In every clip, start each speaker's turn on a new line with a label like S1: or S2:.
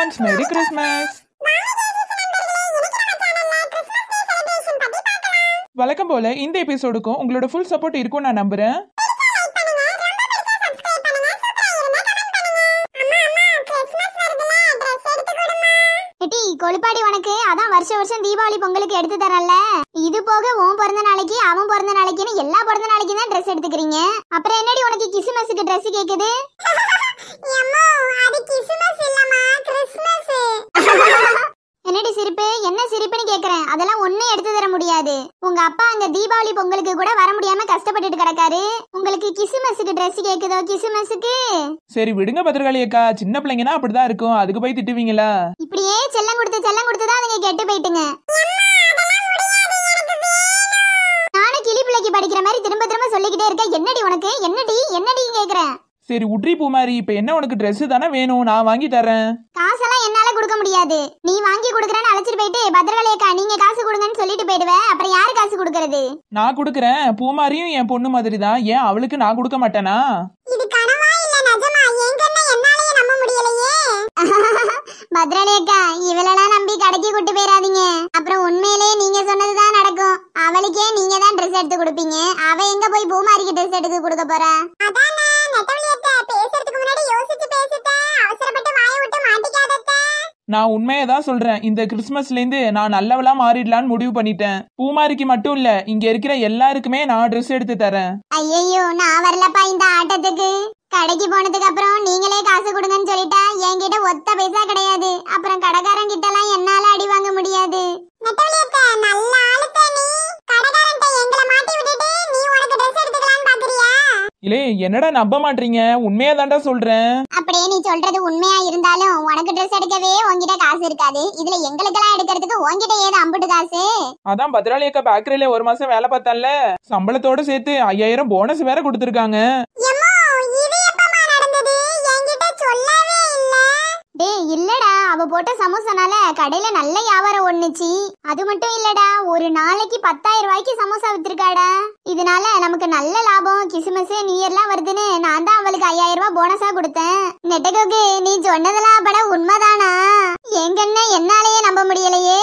S1: Advance merry Christmas வழக்கம் போல இந்த எபிசோடுக்கும் உங்களோட ஃபுல் சப்போர்ட் இருக்கும் நான் நம்புறேன்
S2: எட்டி கொழுப்பாடி உனக்கு அதான் வருஷம் வருஷம் தீபாவளி பொங்கலுக்கு எடுத்து தரேன்ல இது போக உன் பிறந்த நாளைக்கு அவன் பிறந்த நாளைக்குன்னு எல்லா பிறந்த நாளைக்கு தான் ட்ரெஸ் எடுத்துக்கிறீங்க அப்புறம் என்னடி உனக்கு கிறிஸ்மஸுக்கு ட்ரெஸ் கேக்குது என்னடி சிரிப்பு என்ன சிரிப்புன்னு கேக்குறேன் அதெல்லாம் ஒண்ணும் எடுத்து தர முடியாது உங்க அப்பா அங்க தீபாவளி பொங்கலுக்கு கூட வர முடியாம கஷ்டப்பட்டுட்டு கிடக்காரு உங்களுக்கு கிறிஸ்மஸுக்கு ட்ரெஸ் கேக்குதோ கிறிஸ்மஸுக்கு
S1: சரி விடுங்க பத்திரகாளி அக்கா சின்ன பிள்ளைங்கன்னா அப்படிதான் இருக்கும் அதுக்கு போய் திட்டுவீங்களா
S2: இப்படியே செல்லம் கொடுத்து செல்லம் கொடுத்து தான் அதுங்க கெட்டு போயிட்டுங்க நானும் கிளி பிள்ளைக்கு படிக்கிற மாதிரி திரும்ப திரும்ப சொல்லிக்கிட்டே இருக்க என்னடி உனக்கு என்னடி என்னடி கேக்குறேன்
S1: சரி உட்ரி பூமாரி இப்ப என்ன உனக்கு Dress தானே வேணும் நான் வாங்கி தரேன்
S2: காசெல்லாம் என்னால கொடுக்க முடியாது நீ வாங்கி கொடுக்கறேன்னு அழைச்சிட்டு போயிட்டு பத்திரகாளியக்கா நீங்க காசு கொடுங்கன்னு சொல்லிட்டு போயிடுவேன் அப்புறம் யாரு காசு கொடுக்கறது
S1: நான் கொடுக்குறேன் பூமாரியும் என் பொண்ணு மாதிரி தான் ஏன் அவளுக்கு நான் கொடுக்க மாட்டேனா
S2: இது கனவா இல்ல நிஜமா என் கண்ணை என்னாலயே நம்ப முடியலையே பத்ரலேக்கா இவளெல்லாம் நம்பி கடைக்கு கூட்டு போயிடாதீங்க அப்புறம் உண்மையிலேயே நீங்க சொன்னதுதான் நடக்கும் அவளுக்கே நீங்க தான் ட்ரெஸ் எடுத்து கொடுப்பீங்க அவ எங்க போய் பூமாரிக்கு ட்ரெஸ் எடுத்து கொடுக்க போறா அதானே நெட்டவளியத்த பேசுறதுக்கு முன்னாடி யோசிச்சு பேசுத்த அவசரப்பட்டு வாயை விட்டு மாட்டிக்காதத்த
S1: நான் உண்மையை தான் சொல்றேன் இந்த கிறிஸ்மஸ்ல இருந்து நான் நல்லவளா மாறிடலான்னு முடிவு பண்ணிட்டேன் பூமாரிக்கு மட்டும் இல்ல இங்க இருக்கிற எல்லாருக்குமே நான் Dress எடுத்து தரேன்
S2: ஐயோ நான் வரலப்பா இந்த ஆட்டத்துக்கு கடைக்கு போனதுக்கு அப்புறம் நீங்களே காசு கொடுங்கன்னு சொல்லிட்டா என்கிட்ட ஒத்த பைசா கிடையாது அப்புறம் கடைக்காரன் கிட்ட எல்லாம் என்னால அடி வாங்க முடியாது நல்ல ஆளுத்த நீ கடைக்காரன்ட்ட எங்களை மாட்டி விட்டுட்டு நீ உனக்கு ட்ரெஸ் எடுத்துக்கலாம்னு பாக்குறியா
S1: இல்லே என்னடா நம்ப மாட்டீங்க உண்மையா தான்டா சொல்றேன்
S2: அப்படியே நீ சொல்றது உண்மையா இருந்தாலும் உனக்கு ட்ரெஸ் எடுக்கவே உன்கிட்ட காசு இருக்காது இதுல எங்களுக்கெல்லாம் எடுக்கிறதுக்கு உன்கிட்ட ஏது அம்புட்டு காசு
S1: அதான் பத்ராளி அக்கா பேக்கரியில ஒரு மாசம் வேலை பார்த்தால சம்பளத்தோட சேர்த்து ஐயாயிரம் போனஸ் வேற கொடுத்துருக்காங்க
S2: டேய் இல்லடா அவ போட்ட சமோசானால கடையில நல்ல வியாபாரம் ஒண்ணுச்சு அது மட்டும் இல்லடா ஒரு நாளைக்கு பத்தாயிரம் ரூபாய்க்கு சமோசா வித்திருக்காடா இதனால நமக்கு நல்ல லாபம் கிறிஸ்மஸ் நியூ இயர்லாம் வருதுன்னு நான் தான் அவளுக்கு ஐயாயிரம் ரூபாய் போனஸா கொடுத்தேன் நெட்டகோக்கு நீ சொன்னதெல்லாம் பட உண்மைதானா எங்கன்னு என்னாலேயே நம்ப முடியலையே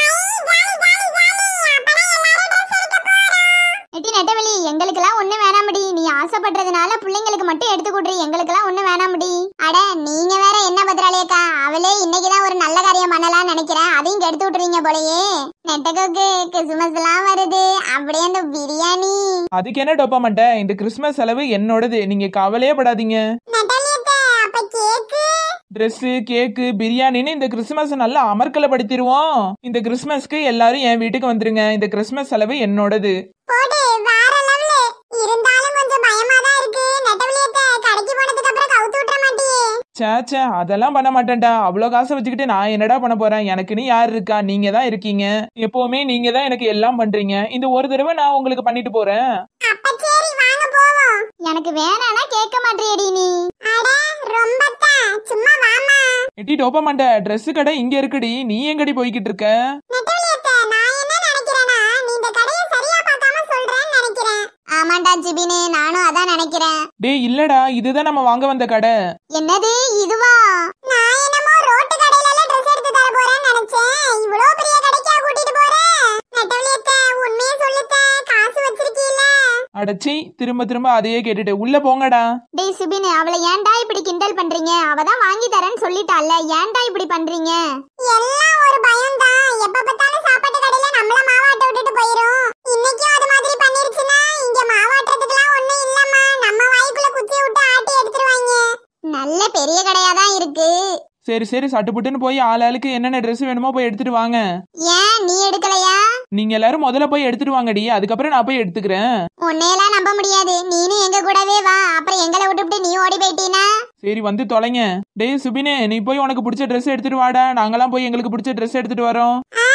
S2: எட்டி நெட்டவெளி எங்களுக்கெல்லாம் ஒண்ணு வேணாமடி நீ ஆசைப்படுறதுனால பிள்ளைங்களுக்கு மட்டும் எடுத்து கொடுறி எங்களுக்கெல்லாம் ஒண்ணு வேணாமடி அட நீங்க வேற என்ன பத்ராளியக்கா அவளே இன்னைக்குதான் ஒரு நல்ல காரியம் பண்ணலாம்னு நினைக்கிறேன் அதையும் எடுத்து விட்டுறீங்க போலயே நெட்டகோக்கு கிறிஸ்துமஸ் எல்லாம் வருது அப்படியே அந்த பிரியாணி
S1: அதுக்கு என்ன டொப்ப மாட்டேன் இந்த கிறிஸ்மஸ் செலவு என்னோடது நீங்க கவலையே படாதீங்க
S2: நெட்டலியக்கா அப்ப கேக்கு
S1: Dress கேக்கு பிரியாணின்னு இந்த கிறிஸ்மஸ் நல்லா அமர்க்கலப்படுத்திடுவோம் இந்த கிறிஸ்மஸ்க்கு எல்லாரும் என் வீட்டுக்கு வந்துருங்க இந்த கிறிஸ்மஸ் செலவு என்னோடது
S2: போடு வேற லெவலு இருந்தாலும் கொஞ்சம் பயமா தான் இருக்கு நெட்டவெளியத்த கடைக்கு போனதுக்கு அப்புறம் கவுத்து விட்டுற மாட்டியே
S1: சே சே அதெல்லாம் பண்ண மாட்டேன்டா அவ்வளோ காசை வச்சுக்கிட்டு நான் என்னடா பண்ண போறேன் எனக்குன்னு யார் இருக்கா நீங்க தான் இருக்கீங்க எப்பவுமே நீங்க தான் எனக்கு எல்லாம் பண்றீங்க இந்த ஒரு தடவை நான் உங்களுக்கு பண்ணிட்டு போறேன்
S2: அப்ப சரி வாங்க போவோம் எனக்கு வேணானா கேட்க மாட்டியடி நீ அட ரொம்ப சும்மா வாமா
S1: எட்டி டோப்ப மாட்டேன் Dress கடை இங்க இருக்குடி நீ எங்கடி போய்கிட்டு இருக்க
S2: நெட்டவெளியத்த நான் என்ன நினைக்கிறேனா நீ இந்த கடையை சரியா பார்க்காம சொல்றேன்னு நினைக்கிறேன் ஆமாண்டா ஜிபினே நானும் அதான் நினைக்கிறேன்
S1: டேய் இல்லடா இதுதான் நம்ம வாங்க வந்த கடை
S2: என்னது இதுவா நான் என்னமோ ரோட்டு கடையில எல்லாம் ட்ரெஸ் எடுத்து தர போறேன்னு நினைச்சேன் இவ்வளோ பெரிய கடைக்கா கூட்டிட்டு போறேன் நெட்டவெளியத்த உண்மையே சொல்லுத்த காசு வச்சிருக்கீல்ல
S1: அடச்சி திரும்ப திரும்ப அதையே கேட்டுட்டு உள்ள போங்கடா
S2: டேய் சுபின் அவளை ஏன்டா இப்படி கிண்டல் பண்றீங்க அவ தான் வாங்கி தரேன்னு சொல்லிட்டால ஏன்டா இப்படி பண்றீங்க எல்லாம் ஒரு பயம் தான் எப்ப பார்த்தாலும் சாப்பாட்டு கடையில நம்மள மாவாட்ட விட்டுட்டு போயிரும் இன்னைக்கும் அது மாதிரி பண்ணிருச்சுன்னா இங்க மாவாட்டுறதுக்குலாம் ஒண்ணும் இல்லம்மா நம்ம வாய்க்குள்ள குத்தி விட்டு ஆட்டி எடுத்துருவாங்க நல்ல பெரிய கடையா தான் இருக்கு
S1: சரி சரி சட்டுப்புட்டுன்னு போய் ஆள் ஆளுக்கு என்னென்ன Dress வேணுமோ போய் எடுத்துட்டு வாங்க
S2: ஏன் நீ எடுக்கலையா
S1: நீங்க எல்லாரும் முதல்ல போய் எடுத்துட்டு வாங்கடி அதுக்கப்புறம் நான் போய் எடுத்துக்கிறேன்
S2: உன்னையெல்லாம் நம்ப முடியாது நீனும் எங்க கூடவே வா அப்புறம் எங்களை விட்டுவிட்டு நீ ஓடி போயிட்டீனா
S1: சரி வந்து தொலைங்க டேய் சுபினே நீ போய் உனக்கு பிடிச்ச Dress எடுத்துட்டு வாடா நாங்களாம் போய் எங்களுக்கு பிடிச்ச Dress எடுத்துட்டு வரோம்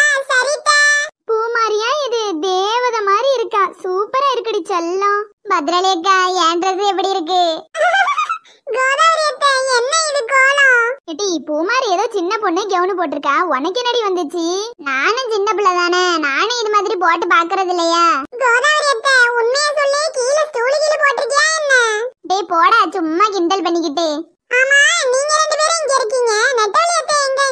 S2: பூமாரியா இது தேவதை மாதிரி இருக்கா சூப்பரா இருக்குடி செல்லம் பத்ரலேக்கா என் ட்ரெஸ் எப்படி இருக்கு கோதாவரி அத்தை என்ன இது கோலம் ஏட்டி பூமாரி ஏதோ சின்ன பொண்ணு கவுனு போட்டிருக்கா உனக்கு என்னடி வந்துச்சு நானும் சின்ன பிள்ளை தானே நானும் இது மாதிரி போட்டு பாக்குறது இல்லையா கோதாவரி அத்தை உண்மையா சொல்லி கீழே ஸ்டூலு கீழே போட்டிருக்கியா என்ன டேய் போடா சும்மா கிண்டல் பண்ணிக்கிட்டு ஆமா நீங்க ரெண்டு பேரும் இங்க இருக்கீங்க நெட்டோலி அத்தை எங்க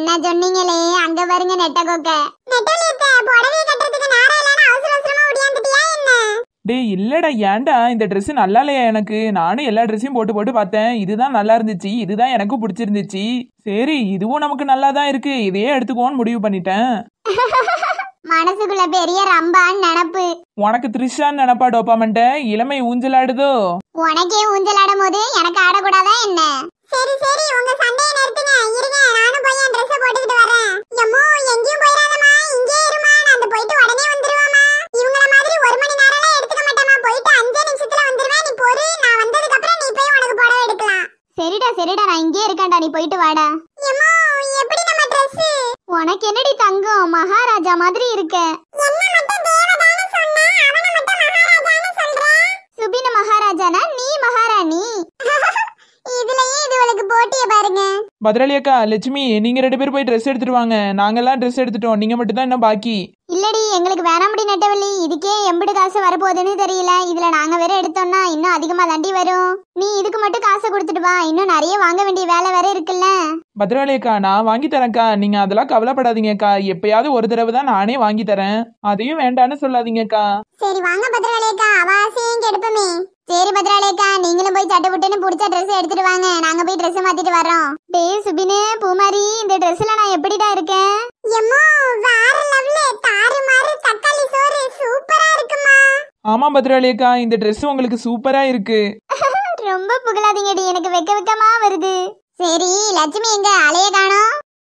S2: என்ன சொன்னீங்களே அங்க பாருங்க நெட்ட கோக்க நெட்டலியத்த புடவை கட்டுறதுக்கு நேரம் இல்லைன்னு அவசர அவசரமா ஓடியாந்துட்டியா என்ன
S1: டேய் இல்லடா ஏன்டா இந்த Dress நல்லா இல்லையா எனக்கு நானும் எல்லா ட்ரெஸ்ஸையும் போட்டு போட்டு பார்த்தேன் இதுதான் நல்லா இருந்துச்சு இதுதான் எனக்கும் பிடிச்சிருந்துச்சு சரி இதுவும் நமக்கு நல்லா தான் இருக்கு இதையே எடுத்துக்குவோன்னு முடிவு பண்ணிட்டேன்
S2: மனசுக்குள்ள பெரிய ரம்பான்னு நினப்பு
S1: உனக்கு த்ரிஷான்னு நினப்பா டோப்பாமன்ட்ட இளமை ஊஞ்சலாடுதோ
S2: உனக்கே ஊஞ்சல் ஆடும் போது எனக்கு ஆடக்கூடாதா என்ன சரி சரி உங்க சண்டையை நிறுத்துங்க இருங்க நானும் போய் என் ட்ரெஸ் போட்டுக்கிட்டு வரேன் எம்மோ எங்கேயும் போயிடாதம்மா இங்கே இருமா நான் போயிட்டு உடனே வந்துருவாமா இவங்கள மாதிரி ஒரு மணி நேரம்லாம் எடுத்துக்க மாட்டேமா போயிட்டு அஞ்சு நிமிஷத்துல வந்துருவேன் நீ பொறு நான் வந்ததுக்கு அப்புறம் நீ போய் உனக்கு புடவை எடுக்கலாம் சரிடா சரிடா நான் இங்கே இருக்கேன்டா நீ போயிட்டு வாடா எம்மோ எப்படி நம்ம ட்ரெஸ் உனக்கு என்னடி தங்கம் மகாராஜா மாதிரி இருக்க என்ன மட்டும் தேவதான சொன்னா அவன மட்டும் மகாராஜான்னு சொல்ற சுபின மகாராஜானா நீ மகாராணி இதுலயே இது உனக்கு போட்டிய பாருங்க
S1: பத்ராளி அக்கா லட்சுமி நீங்க ரெண்டு பேரும் போய் ட்ரெஸ் எடுத்துட்டு வாங்க நாங்கெல்லாம் ட்ரெஸ் எடுத்துட்டோம் நீங்க மட்டும் தான் இன்னும் பாக்கி
S2: இல்லடி எங்களுக்கு வேணாம்படி நெட்டவள்ளி இதுக்கே எம்பிடு காசு வரப்போகுதுன்னு தெரியல இதுல நாங்க வேற எடுத்தோம்னா இன்னும் அதிகமா தண்டி வரும் நீ இதுக்கு மட்டும் காசை கொடுத்துட்டு வா இன்னும் நிறைய வாங்க வேண்டிய வேலை வேற இருக்குல்ல
S1: பத்ராளி அக்கா நான் வாங்கி தரேன்க்கா நீங்க அதெல்லாம் கவலைப்படாதீங்கக்கா எப்பயாவது ஒரு தடவை தான் நானே வாங்கி தரேன் அதையும் வேண்டான்னு சொல்லாதீங்கக்கா
S2: சரி வாங்க பத்ராலேக்கா அவாசியம் கெடுப்பமே சரி பத்ராலேக்கா நீங்களும் போய் சட்டை புட்டுன்னு பிடிச்ச ட்ரெஸ் எடுத்துட்டு வாங்க நாங்க போய் ட்ரெஸ் மாத்திட்டு வரோம் டேய் சுபினு பூமாரி இந்த ட்ரெஸ்ல நான் எப்படிடா இருக்கேன் எம்மோ வேற லெவல்ல தாறு மாறு தக்காளி சோறு சூப்பரா இருக்குமா
S1: ஆமா பத்ராளி அக்கா இந்த Dress உங்களுக்கு சூப்பரா இருக்கு
S2: ரொம்ப புகழாதீங்கடி எனக்கு வெக்க வெக்கமா வருது சரி லட்சுமி எங்க அலைய காணோம்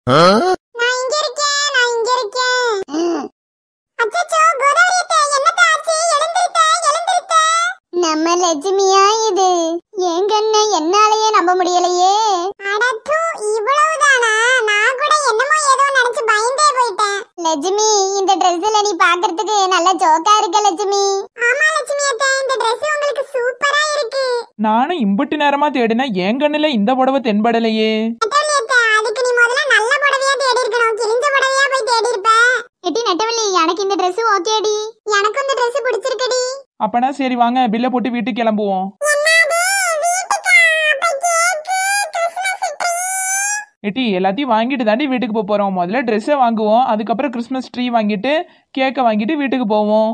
S2: நான் இங்க இருக்கேன் நான் இங்க இருக்கேன் அச்சச்சோ கோதாவரி அத்தை என்னத்த ஆச்சு எழுந்திருத்த எழுந்திருத்த நம்ம லட்சுமியா இது என் கண்ணு என்னாலயே நம்ப முடியலையே அடத்து இவ்வளவுதானா நான் கூட என்னமோ ஏதோ நினைச்சு பயந்தே போயிட்டேன் லட்சுமி இந்த Dressல நீ பாக்குறதுக்கு நல்ல ஜோக்கா இருக்க லட்சுமி ஆமா லட்சுமி அத்தை இந்த Dress உங்களுக்கு சூப்பரா இருக்கு
S1: நானும் இம்புட்டு நேரமா தேடினா என் கண்ணுல இந்த புடவை தென்படலையே
S2: அதுக்கு நீ முதல்ல நல்ல புடவையா தேடி இருக்கணும் கிழிஞ்ச புடவையா போய் தேடி இருப்ப எட்டி நெட்டவள்ளி எனக்கு இந்த Dress ஓகேடி எனக்கு இந்த Dress பிடிச்சிருக்குடி
S1: அப்பனா சரி வாங்க பில்லை போட்டு வீட்டுக்கு கிளம்புவோம் எட்டி எல்லாத்தையும் வாங்கிட்டு தாண்டி வீட்டுக்கு போக போறோம் முதல்ல ட்ரெஸ்ஸை வாங்குவோம் அதுக்கப்புறம் கிறிஸ்மஸ் ட்ரீ வாங்கிட்டு கேக்கை வாங்கிட்டு வீட்டுக்கு போவோம்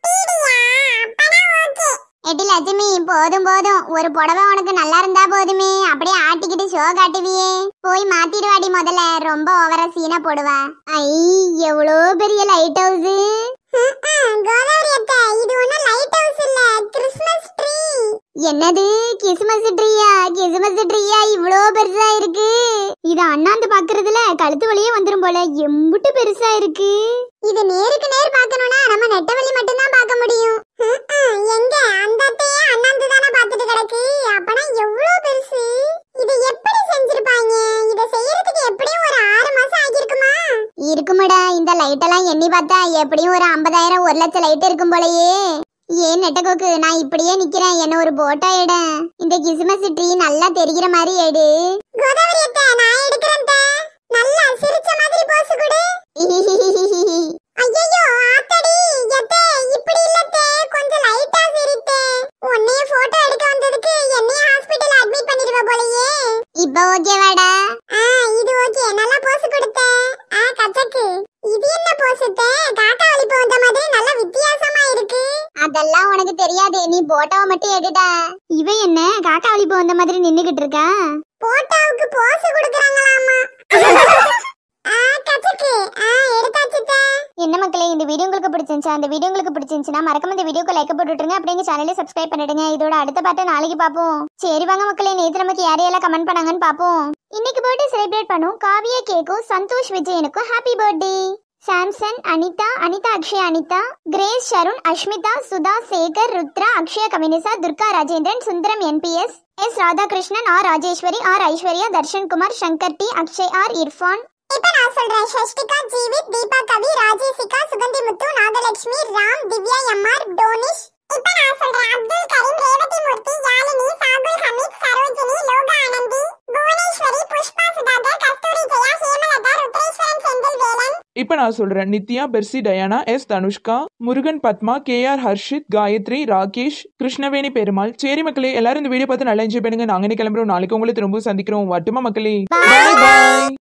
S2: எட்டி லட்சுமி போதும் போதும் ஒரு புடவை உனக்கு நல்லா இருந்தா போதுமே அப்படியே ஆட்டிக்கிட்டு ஷோ காட்டுவியே போய் மாத்திடுவாடி முதல்ல ரொம்ப ஓவரா சீனா போடுவா ஐ எவ்வளோ பெரிய லைட் ஹவுஸ் கோதாவரி அத்தை இது ஒண்ணு லைட் ஹவுஸ் இல்ல கிறிஸ்மஸ் ட்ரீ என்னது கிறிஸ்மஸ் ட்ரீயா கிறிஸ்மஸ் ட்ரீயா இவ்வளோ பெருசா இருக்கு இது அண்ணாந்து பாக்குறதுல கழுத்து வழியே வந்துரும் போல எம்புட்டு பெருசா இருக்கு இது நேருக்கு நேர் பார்க்கணும்னா நம்ம நெட்ட வழி மட்டும் தான் பார்க்க முடியும் எங்க அந்த அத்தையே அண்ணாந்து தானே பார்த்துட்டு கிடக்கு அப்பனா எவ்வளவு பெருசு இது எப்படி செஞ்சிருப்பாங்க இத செய்யறதுக்கு எப்படியும் ஒரு ஆறு மாசம் ஆகிருக்குமா இருக்குமாடா இந்த லைட் எல்லாம் எண்ணி பார்த்தா எப்படியும் ஒரு ஐம்பதாயிரம் ஒரு லட்சம் லைட் இருக்கும் போலயே ஏன் நெட்டகோக்கு நான் இப்படியே நிக்கிறேன் என்ன ஒரு போட்டா எட இந்த கிறிஸ்மஸ் ட்ரீ நல்லா தெரிகிற மாதிரி எடு கோதாவரி அத்தை நான் எடுக்கிறேன் நல்லா சிரிச்ச மாதிரி போஸ் கொடு ஐயோ ஆத்தடி எத்தே இப்படி இல்லத்தே கொஞ்சம் லைட்டா சிரித்தே உன்னைய போட்டோ எடுக்க வந்ததுக்கு என்னைய ஹாஸ்பிடல் அட்மிட் பண்ணிடுவ போலயே இப்போ ஓகேவாடா ஆ இது ஓகே நல்லா போஸ் கொடுத்த ஆ கச்சக்கு இது என்ன போசுத்தே காக்கா வலிப்பு வந்த மாதிரி நல்ல வித்தியாசமா இருக்கு அதெல்லாம் உனக்கு தெரியாது நீ போட்டோவை மட்டும் எடுடா இவ என்ன காக்கா வலிப்பு வந்த மாதிரி நின்னுகிட்டு இருக்கா போட்டோவுக்கு போஸ் கொடுக்கறாங்களாமா ஆ கச்சக்கு ஆ எடுத்தாச்சுத்தே என்ன மக்களே இந்த வீடியோ உங்களுக்கு பிடிச்சிருந்துச்சா அந்த வீடியோ உங்களுக்கு பிடிச்சிருந்துச்சுன்னா மறக்காம இந்த வீடியோக்கு லைக் போட்டுட்டுருங்க அப்படியே எங்க சேனலை சப்ஸ்கிரைப் பண்ணிடுங்க இதோட அடுத்த பாட்டை நாளைக்கு பார்ப்போம் சரி வாங்க மக்களே நேத்து நமக்கு யாரையெல்லாம் கமெண்ட் பண்ணாங்கன்னு பார்ப்போம் இன்னைக்கு பர்த்டே செலிப்ரேட் பண்ணும் காவியா கேக்கும் சந்தோஷ் விஜயனுக்கும் happy birthday Samson Anitha Anitha Akshaya Anitha Grace Sharun Ashmitha Sudha Sekar Rudra Akshaya Kavinisha Durga Rajendran Sundaram NBS S Radhakrishnan R Rajeswari R Aishwarya Darshan Kumar Shankar T Akshay R Irfan இப்ப நான் சொல்றேன் ஷஷ்டிகா ஜீவித் தீபா கவி ராஜேசிகா சுகந்தி முத்து நாகலட்சுமி ராம் திவ்யா எம்ஆர் டோனிஷ் இப்ப நான் சொல்றேன் அப்துல் கரீம் ரேவதி மூர்த்தி யாழினி சாகுல் ஹமீத் சரோஜினி லோகா ஆனந்தி புவனேஸ்வரி புஷ்பா சுதாகர் கஸ்தூரி ஜெயா ஹேமலதா ருத்ரேஸ்வரன் செந்தில் வேலன்
S1: இப்போ நான் சொல்றேன் Nithya Percy Diana S Dhanushka Murugan Padma K R Harshith Gayathri Rakesh Krishnaveni Perumal சரி மக்களே எல்லாரும் இந்த வீடியோ பார்த்து நல்லா என்ஜாய் பண்ணுங்க நாங்க இன்னைக்கு கிளம்புறோம் நாளைக்கு உங்களை திரும்ப சந்திக்கிறோம் வட்டுமா மக்களே
S2: Bye.
S1: பாய்